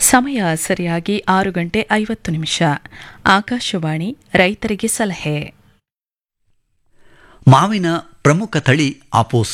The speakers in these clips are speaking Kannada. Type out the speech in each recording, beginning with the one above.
ಸಮಯ ಸರಿಯಾಗಿ ಆರು ಗಂಟೆ ಐವತ್ತು ನಿಮಿಷ ಆಕಾಶವಾಣಿ ರೈತರಿಗೆ ಸಲಹೆ ಮಾವಿನ ಪ್ರಮುಖ ತಳಿ ಆಪೋಸ್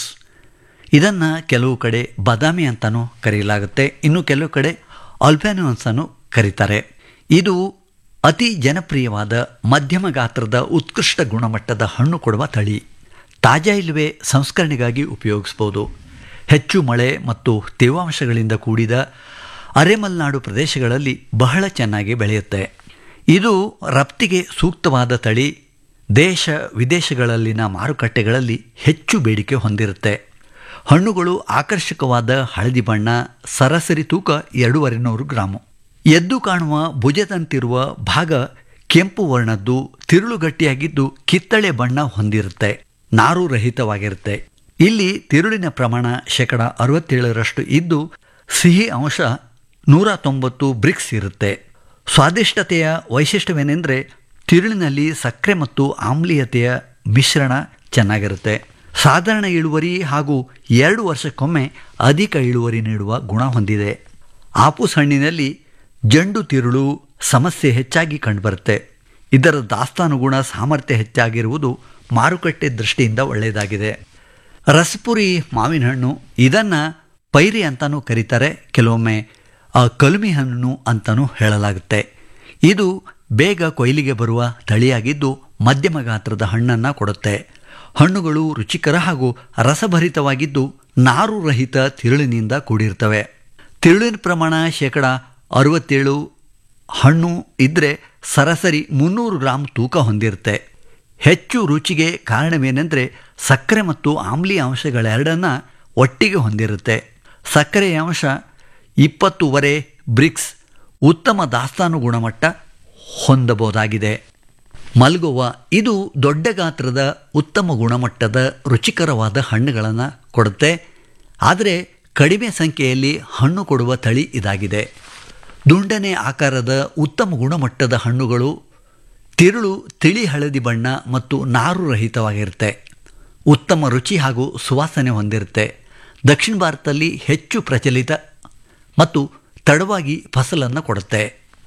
ಇದನ್ನು ಕೆಲವು ಕಡೆ ಬಾದಾಮಿ ಅಂತಲೂ ಕರೆಯಲಾಗುತ್ತೆ ಇನ್ನು ಕೆಲವು ಕಡೆ ಅಲ್ಬ್ಯಾನೋ ಅಂತಲೂ ಕರೀತಾರೆ ಇದು ಅತಿ ಜನಪ್ರಿಯವಾದ ಮಧ್ಯಮ ಗಾತ್ರದ ಉತ್ಕೃಷ್ಟ ಗುಣಮಟ್ಟದ ಹಣ್ಣು ಕೊಡುವ ತಳಿ ತಾಜಾ ಇಲ್ಲವೇ ಸಂಸ್ಕರಣೆಗಾಗಿ ಉಪಯೋಗಿಸ್ಬೋದು ಹೆಚ್ಚು ಮಳೆ ಮತ್ತು ತೇವಾಂಶಗಳಿಂದ ಕೂಡಿದ ಅರೆಮಲ್ನಾಡು ಪ್ರದೇಶಗಳಲ್ಲಿ ಬಹಳ ಚೆನ್ನಾಗಿ ಬೆಳೆಯುತ್ತೆ ಇದು ರಫ್ತಿಗೆ ಸೂಕ್ತವಾದ ತಳಿ ದೇಶ ವಿದೇಶಗಳಲ್ಲಿನ ಮಾರುಕಟ್ಟೆಗಳಲ್ಲಿ ಹೆಚ್ಚು ಬೇಡಿಕೆ ಹೊಂದಿರುತ್ತೆ ಹಣ್ಣುಗಳು ಆಕರ್ಷಕವಾದ ಹಳದಿ ಬಣ್ಣ ಸರಾಸರಿ ತೂಕ ಎರಡೂವರೆ ನೂರು ಗ್ರಾಮು ಎದ್ದು ಕಾಣುವ ಭುಜದಂತಿರುವ ಭಾಗ ಕೆಂಪು ವರ್ಣದ್ದು ತಿರುಳು ಗಟ್ಟಿಯಾಗಿದ್ದು ಕಿತ್ತಳೆ ಬಣ್ಣ ಹೊಂದಿರುತ್ತೆ ನಾರು ರಹಿತವಾಗಿರುತ್ತೆ ಇಲ್ಲಿ ತಿರುಳಿನ ಪ್ರಮಾಣ ಶೇಕಡ ಅರವತ್ತೇಳರಷ್ಟು ಇದ್ದು ಸಿಹಿ ಅಂಶ ನೂರ ತೊಂಬತ್ತು ಬ್ರಿಕ್ಸ್ ಇರುತ್ತೆ ಸ್ವಾದಿಷ್ಟತೆಯ ವೈಶಿಷ್ಟ್ಯವೇನೆಂದರೆ ತಿರುಳಿನಲ್ಲಿ ಸಕ್ಕರೆ ಮತ್ತು ಆಮ್ಲೀಯತೆಯ ಮಿಶ್ರಣ ಚೆನ್ನಾಗಿರುತ್ತೆ ಸಾಧಾರಣ ಇಳುವರಿ ಹಾಗೂ ಎರಡು ವರ್ಷಕ್ಕೊಮ್ಮೆ ಅಧಿಕ ಇಳುವರಿ ನೀಡುವ ಗುಣ ಹೊಂದಿದೆ ಆಪೂಸ್ ಹಣ್ಣಿನಲ್ಲಿ ಜಂಡು ತಿರುಳು ಸಮಸ್ಯೆ ಹೆಚ್ಚಾಗಿ ಕಂಡುಬರುತ್ತೆ ಇದರ ದಾಸ್ತಾನು ಗುಣ ಸಾಮರ್ಥ್ಯ ಹೆಚ್ಚಾಗಿರುವುದು ಮಾರುಕಟ್ಟೆ ದೃಷ್ಟಿಯಿಂದ ಒಳ್ಳೆಯದಾಗಿದೆ ರಸಪುರಿ ಮಾವಿನ ಹಣ್ಣು ಇದನ್ನು ಪೈರಿ ಅಂತಲೂ ಕರೀತಾರೆ ಕೆಲವೊಮ್ಮೆ ಆ ಕಲಮಿ ಹಣ್ಣು ಅಂತಲೂ ಹೇಳಲಾಗುತ್ತೆ ಇದು ಬೇಗ ಕೊಯ್ಲಿಗೆ ಬರುವ ತಳಿಯಾಗಿದ್ದು ಮಧ್ಯಮ ಗಾತ್ರದ ಹಣ್ಣನ್ನು ಕೊಡುತ್ತೆ ಹಣ್ಣುಗಳು ರುಚಿಕರ ಹಾಗೂ ರಸಭರಿತವಾಗಿದ್ದು ನಾರು ರಹಿತ ತಿರುಳಿನಿಂದ ಕೂಡಿರ್ತವೆ ತಿರುಳಿನ ಪ್ರಮಾಣ ಶೇಕಡ ಅರವತ್ತೇಳು ಹಣ್ಣು ಇದ್ದರೆ ಸರಾಸರಿ ಮುನ್ನೂರು ಗ್ರಾಂ ತೂಕ ಹೊಂದಿರುತ್ತೆ ಹೆಚ್ಚು ರುಚಿಗೆ ಕಾರಣವೇನೆಂದರೆ ಸಕ್ಕರೆ ಮತ್ತು ಆಮ್ಲೀಯ ಅಂಶಗಳೆರಡನ್ನು ಒಟ್ಟಿಗೆ ಹೊಂದಿರುತ್ತೆ ಸಕ್ಕರೆಯ ಅಂಶ ಇಪ್ಪತ್ತೂವರೆ ಬ್ರಿಕ್ಸ್ ಉತ್ತಮ ದಾಸ್ತಾನು ಗುಣಮಟ್ಟ ಹೊಂದಬಹುದಾಗಿದೆ ಮಲ್ಗೋವಾ ಇದು ದೊಡ್ಡ ಗಾತ್ರದ ಉತ್ತಮ ಗುಣಮಟ್ಟದ ರುಚಿಕರವಾದ ಹಣ್ಣುಗಳನ್ನು ಕೊಡುತ್ತೆ ಆದರೆ ಕಡಿಮೆ ಸಂಖ್ಯೆಯಲ್ಲಿ ಹಣ್ಣು ಕೊಡುವ ತಳಿ ಇದಾಗಿದೆ ದುಂಡನೆ ಆಕಾರದ ಉತ್ತಮ ಗುಣಮಟ್ಟದ ಹಣ್ಣುಗಳು ತಿರುಳು ತಿಳಿ ಹಳದಿ ಬಣ್ಣ ಮತ್ತು ನಾರು ರಹಿತವಾಗಿರುತ್ತೆ ಉತ್ತಮ ರುಚಿ ಹಾಗೂ ಸುವಾಸನೆ ಹೊಂದಿರುತ್ತೆ ದಕ್ಷಿಣ ಭಾರತದಲ್ಲಿ ಹೆಚ್ಚು ಪ್ರಚಲಿತ ಮತ್ತು ತಡವಾಗಿ ಫಸಲನ್ನು ಕೊಡುತ್ತೆ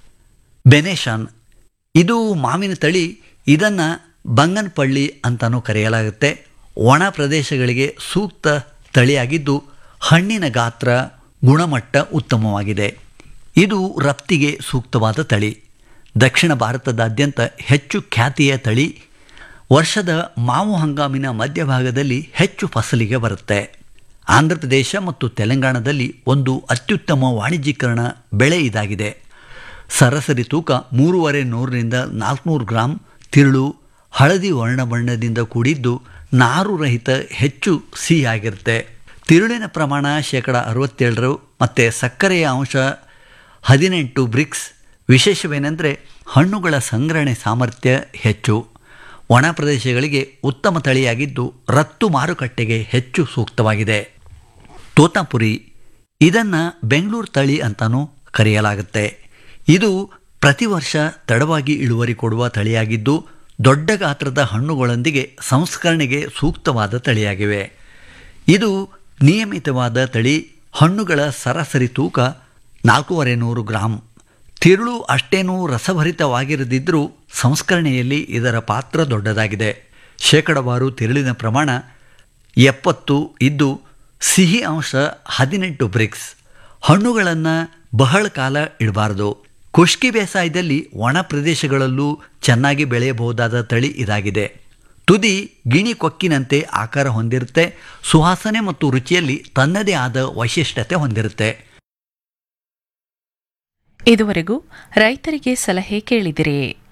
ಬೆನೇಶಾನ್ ಇದು ಮಾವಿನ ತಳಿ ಇದನ್ನು ಬಂಗನಪಳ್ಳಿ ಅಂತಲೂ ಕರೆಯಲಾಗುತ್ತೆ ಒಣ ಪ್ರದೇಶಗಳಿಗೆ ಸೂಕ್ತ ತಳಿಯಾಗಿದ್ದು ಹಣ್ಣಿನ ಗಾತ್ರ ಗುಣಮಟ್ಟ ಉತ್ತಮವಾಗಿದೆ ಇದು ರಫ್ತಿಗೆ ಸೂಕ್ತವಾದ ತಳಿ ದಕ್ಷಿಣ ಭಾರತದಾದ್ಯಂತ ಹೆಚ್ಚು ಖ್ಯಾತಿಯ ತಳಿ ವರ್ಷದ ಮಾವು ಹಂಗಾಮಿನ ಮಧ್ಯಭಾಗದಲ್ಲಿ ಹೆಚ್ಚು ಫಸಲಿಗೆ ಬರುತ್ತೆ ಆಂಧ್ರ ಪ್ರದೇಶ ಮತ್ತು ತೆಲಂಗಾಣದಲ್ಲಿ ಒಂದು ಅತ್ಯುತ್ತಮ ವಾಣಿಜ್ಯೀಕರಣ ಬೆಳೆ ಇದಾಗಿದೆ ಸರಾಸರಿ ತೂಕ ಮೂರುವರೆ ನೂರರಿಂದ ನಾಲ್ಕುನೂರು ಗ್ರಾಂ ತಿರುಳು ಹಳದಿ ವರ್ಣ ಬಣ್ಣದಿಂದ ಕೂಡಿದ್ದು ನಾರು ರಹಿತ ಹೆಚ್ಚು ಸಿಹಿಯಾಗಿರುತ್ತೆ ತಿರುಳಿನ ಪ್ರಮಾಣ ಶೇಕಡ ಅರವತ್ತೇಳರು ಮತ್ತು ಸಕ್ಕರೆಯ ಅಂಶ ಹದಿನೆಂಟು ಬ್ರಿಕ್ಸ್ ವಿಶೇಷವೇನೆಂದರೆ ಹಣ್ಣುಗಳ ಸಂಗ್ರಹಣೆ ಸಾಮರ್ಥ್ಯ ಹೆಚ್ಚು ಒಣ ಪ್ರದೇಶಗಳಿಗೆ ಉತ್ತಮ ತಳಿಯಾಗಿದ್ದು ರಫ್ತು ಮಾರುಕಟ್ಟೆಗೆ ಹೆಚ್ಚು ಸೂಕ್ತವಾಗಿದೆ ತೋತಾಪುರಿ ಇದನ್ನು ಬೆಂಗಳೂರು ತಳಿ ಅಂತಲೂ ಕರೆಯಲಾಗುತ್ತೆ ಇದು ಪ್ರತಿ ವರ್ಷ ತಡವಾಗಿ ಇಳುವರಿ ಕೊಡುವ ತಳಿಯಾಗಿದ್ದು ದೊಡ್ಡ ಗಾತ್ರದ ಹಣ್ಣುಗಳೊಂದಿಗೆ ಸಂಸ್ಕರಣೆಗೆ ಸೂಕ್ತವಾದ ತಳಿಯಾಗಿವೆ ಇದು ನಿಯಮಿತವಾದ ತಳಿ ಹಣ್ಣುಗಳ ಸರಾಸರಿ ತೂಕ ನಾಲ್ಕೂವರೆ ನೂರು ಗ್ರಾಂ ತಿರುಳು ಅಷ್ಟೇನೂ ರಸಭರಿತವಾಗಿರದಿದ್ದರೂ ಸಂಸ್ಕರಣೆಯಲ್ಲಿ ಇದರ ಪಾತ್ರ ದೊಡ್ಡದಾಗಿದೆ ಶೇಕಡವಾರು ತಿರುಳಿನ ಪ್ರಮಾಣ ಎಪ್ಪತ್ತು ಇದ್ದು ಸಿಹಿ ಅಂಶ ಹದಿನೆಂಟು ಬ್ರಿಕ್ಸ್ ಹಣ್ಣುಗಳನ್ನು ಬಹಳ ಕಾಲ ಇಡಬಾರದು ಖುಷ್ಕಿ ಬೇಸಾಯದಲ್ಲಿ ಒಣ ಪ್ರದೇಶಗಳಲ್ಲೂ ಚೆನ್ನಾಗಿ ಬೆಳೆಯಬಹುದಾದ ತಳಿ ಇದಾಗಿದೆ ತುದಿ ಗಿಣಿ ಕೊಕ್ಕಿನಂತೆ ಆಕಾರ ಹೊಂದಿರುತ್ತೆ ಸುವಾಸನೆ ಮತ್ತು ರುಚಿಯಲ್ಲಿ ತನ್ನದೇ ಆದ ವೈಶಿಷ್ಟ್ಯತೆ ಹೊಂದಿರುತ್ತೆ ಇದುವರೆಗೂ ರೈತರಿಗೆ ಸಲಹೆ ಕೇಳಿದಿರಿ